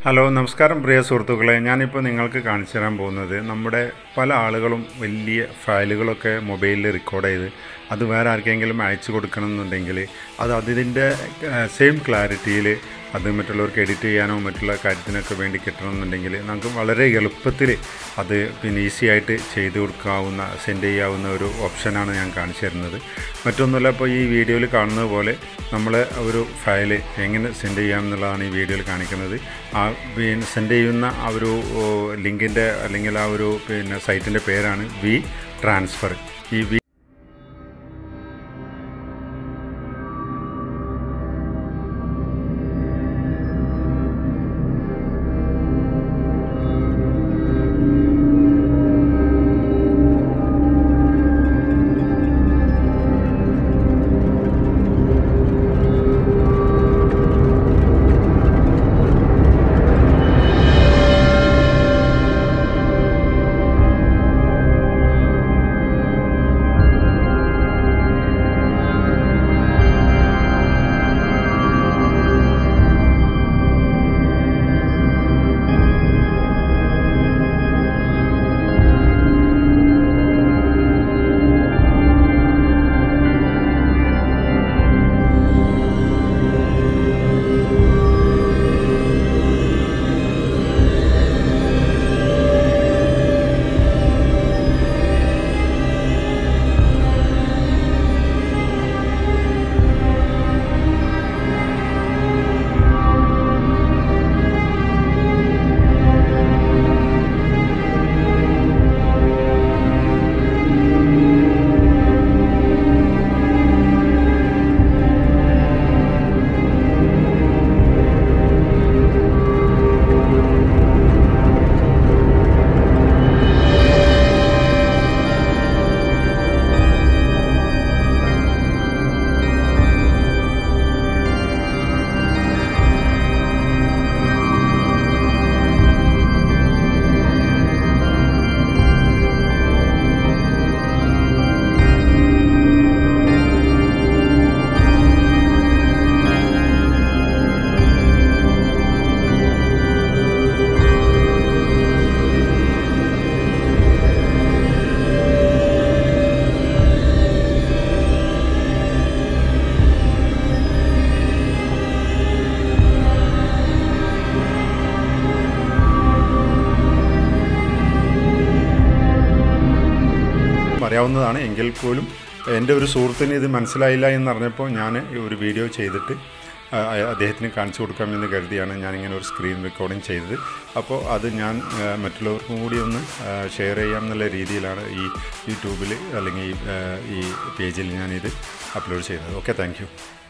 hello നമസ്കാരം പ്രിയ സുഹൃത്തുക്കളെ ഞാനിപ്പോൾ നിങ്ങൾക്ക് കാണിച്ചു തരാൻ പോകുന്നത് നമ്മുടെ പല ആളുകളും വലിയ ഫയലുകളൊക്കെ മൊബൈലിൽ റെക്കോർഡ് ചെയ്ത് അത് വേറെ ആർക്കെങ്കിലും അയച്ചു കൊടുക്കണം എന്നുണ്ടെങ്കിൽ അത് അതിൻ്റെ സെയിം ക്ലാരിറ്റിയിൽ അത് മറ്റുള്ളവർക്ക് എഡിറ്റ് ചെയ്യാനോ മറ്റുള്ള കാര്യത്തിനൊക്കെ വേണ്ടി കിട്ടണമെന്നുണ്ടെങ്കിൽ നമുക്ക് വളരെ എളുപ്പത്തിൽ അത് പിന്നെ ഈസി ആയിട്ട് ചെയ്ത് കൊടുക്കാവുന്ന സെൻഡ് ചെയ്യാവുന്ന ഒരു ഓപ്ഷനാണ് ഞാൻ കാണിച്ചു തരുന്നത് മറ്റൊന്നുമല്ല ഇപ്പോൾ ഈ വീഡിയോയിൽ കാണുന്നത് പോലെ നമ്മൾ ഒരു ഫയൽ എങ്ങനെ സെൻഡ് ചെയ്യാം എന്നുള്ളതാണ് ഈ വീഡിയോയിൽ കാണിക്കുന്നത് ആ പിന്നെ സെൻഡ് ചെയ്യുന്ന ആ ഒരു ലിങ്കിൻ്റെ അല്ലെങ്കിൽ ആ ഒരു പിന്നെ സൈറ്റിൻ്റെ പേരാണ് വി ട്രാൻസ്ഫർ ഈ വി പറയാവുന്നതാണ് എങ്കിൽ പോലും എൻ്റെ ഒരു സുഹൃത്തിന് ഇത് മനസ്സിലായില്ല എന്ന് അറിഞ്ഞപ്പോൾ ഞാൻ ഒരു വീഡിയോ ചെയ്തിട്ട് ആ, അദ്ദേഹത്തിന് കാണിച്ചു കൊടുക്കാമെന്ന് കരുതിയാണ് ഞാനിങ്ങനെ ഒരു സ്ക്രീൻ റെക്കോർഡിംഗ് ചെയ്തത് അപ്പോൾ അത് ഞാൻ ആ, മറ്റുള്ളവർക്കും കൂടി ഒന്ന് ഷെയർ ചെയ്യാം എന്നുള്ള രീതിയിലാണ് ഈ യൂട്യൂബിൽ അല്ലെങ്കിൽ ഈ, ആ, ഈ പേജിൽ ഞാനിത് അപ്ലോഡ് ചെയ്യുന്നത് ഓക്കെ താങ്ക്